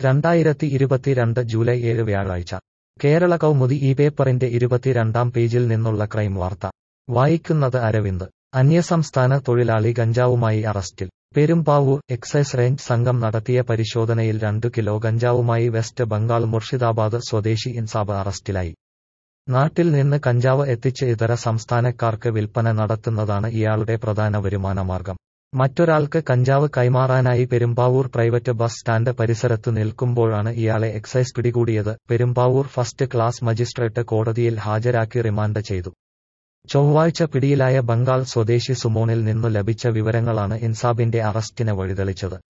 രണ്ടായിരത്തി ഇരുപത്തിരണ്ട് ജൂലൈ ഏഴ് വ്യാഴാഴ്ച കേരള കൗമുദി ഈ പേപ്പറിന്റെ ഇരുപത്തിരണ്ടാം പേജിൽ നിന്നുള്ള ക്രൈം വാർത്ത വായിക്കുന്നത് അരവിന്ദ് അന്യസംസ്ഥാന തൊഴിലാളി ഗഞ്ചാവുമായി അറസ്റ്റിൽ പെരുമ്പാവൂർ എക്സൈസ് റേഞ്ച് സംഘം നടത്തിയ പരിശോധനയിൽ രണ്ടു കിലോ ഗഞ്ചാവുമായി വെസ്റ്റ് ബംഗാൾ മുർഷിദാബാദ് സ്വദേശി ഇൻസാബ് അറസ്റ്റിലായി നാട്ടിൽ നിന്ന് കഞ്ചാവ് എത്തിച്ച് ഇതര സംസ്ഥാനക്കാർക്ക് വിൽപ്പന നടത്തുന്നതാണ് ഇയാളുടെ പ്രധാന വരുമാനമാർഗം മറ്റൊരാൾക്ക് കഞ്ചാവ് കൈമാറാനായി പെരുമ്പാവൂർ പ്രൈവറ്റ് ബസ് സ്റ്റാൻഡ് പരിസരത്ത് നിൽക്കുമ്പോഴാണ് ഇയാളെ എക്സൈസ് പിടികൂടിയത് പെരുമ്പാവൂർ ഫസ്റ്റ് ക്ലാസ് മജിസ്ട്രേറ്റ് കോടതിയിൽ ഹാജരാക്കി റിമാൻഡ് ചെയ്തു ചൊവ്വാഴ്ച പിടിയിലായ ബംഗാൾ സ്വദേശി സുമോണിൽ നിന്നു ലഭിച്ച വിവരങ്ങളാണ് ഇൻസാബിന്റെ അറസ്റ്റിന് വഴിതെളിച്ചത്